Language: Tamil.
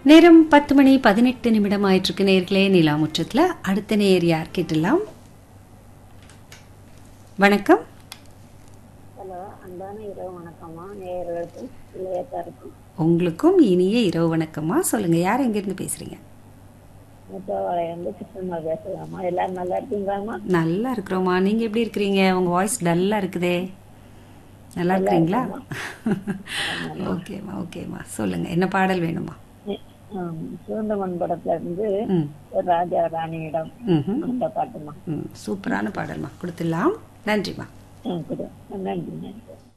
நேரம் பத்து மணி பதினெட்டு நிமிடம் ஆயிட்டிருக்கு நேர்களே நிலாமுற்றத்தில் அடுத்த நேர் யார் கேட்டலாம் வணக்கம் ஹலோ அன்பான இரவு வணக்கம்மா நேயர்களுக்கும் இளையத்தாருக்கும் உங்களுக்கும் இனிய இரவு வணக்கம்மா சொல்லுங்க யார் எங்கிருந்து பேசுறீங்க முத்தவாளை வந்து கிருஷ்ணம்மா பேசலாமா எல்லாரும் நல்லா இருக்கீங்களாம்மா நல்லா இருக்கிறோம்மா நீங்க எப்படி இருக்கிறீங்க உங்க வாய்ஸ் டல்லா இருக்குதே நல்லா இருக்கிறீங்களா ஓகேம்மா ஓகேம்மா சொல்லுங்க என்ன பாடல் வேணுமா ஆம், சிவந்தமன் படத்துல இருந்து ம் ஒரு ராஜா ராணியிடம் ம்ஹும். அந்த பாட்டுமா ம் சூப்பரான பாடல்மா கொடுத்துடலாம் நன்றிம்மா ஆ, கொடு. நன்றி நன்றி